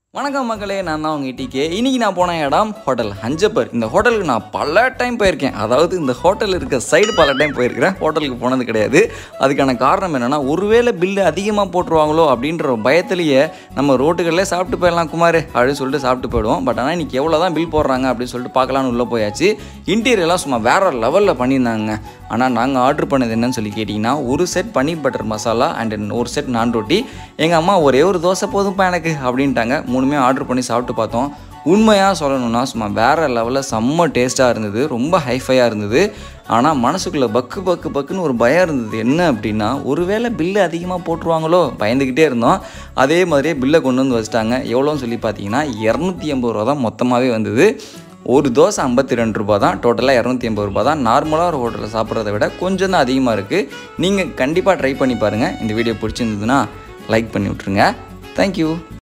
வணக்கம் மக்களே நான் தான் உங்கள் டிகே இன்னைக்கு நான் போன இடம் ஹோட்டல் ஹஞ்சப்பர் இந்த ஹோட்டலுக்கு நான் பல டைம் போயிருக்கேன் அதாவது இந்த ஹோட்டல் இருக்க சைடு பல டைம் போயிருக்கிறேன் ஹோட்டலுக்கு போனது கிடையாது அதுக்கான காரணம் என்னென்னா ஒருவேளை பில்லு அதிகமாக போட்டுருவாங்களோ அப்படின்ற பயத்திலேயே நம்ம ரோட்டுகளிலே சாப்பிட்டு போயிடலாம் குமார் அப்படின்னு சொல்லிட்டு சாப்பிட்டு போயிடுவோம் பட் ஆனால் இன்னைக்கு எவ்வளோ தான் பில் போடுறாங்க அப்படின்னு சொல்லிட்டு பார்க்கலான்னு உள்ளே போயாச்சு இன்டீரியர்லாம் சும்மா வேற லெவலில் பண்ணியிருந்தாங்க ஆனால் நாங்கள் ஆர்டர் பண்ணது என்னன்னு சொல்லி கேட்டிங்கன்னா ஒரு set paneer butter masala and ஒரு செட் நான் ரொட்டி எங்கள் அம்மா ஒரே ஒரு தோசை போதும்ப்பா எனக்கு அப்படின்ட்டாங்க மூணுமே ஆர்டர் பண்ணி சாப்பிட்டு பார்த்தோம் உண்மையாக சொல்லணும்னா சும்மா வேறு லெவலில் செம்ம டேஸ்ட்டாக இருந்தது ரொம்ப ஹைஃபையாக இருந்தது ஆனால் மனசுக்குள்ளே பக்கு பக்கு பக்குன்னு ஒரு பயம் இருந்தது என்ன அப்படின்னா ஒருவேளை பில்லு அதிகமாக போட்டுருவாங்களோ பயந்துக்கிட்டே இருந்தோம் அதே மாதிரியே பில்லை கொண்டு வந்து வச்சுட்டாங்க எவ்வளோன்னு சொல்லி பார்த்தீங்கன்னா இரநூத்தி எண்பது ரூபா தான் மொத்தமாகவே வந்தது ஒரு தோசை ஐம்பத்தி ரெண்டு ரூபா தான் டோட்டலாக இரநூத்தி எண்பது ரூபா தான் நார்மலாக ஒரு ஹோட்டலில் சாப்பிட்றத விட கொஞ்சம் தான் அதிகமாக இருக்குது நீங்கள் கண்டிப்பாக ட்ரை பண்ணி பாருங்கள் இந்த வீடியோ பிடிச்சிருந்ததுன்னா லைக் பண்ணி விட்ருங்க தேங்க்யூ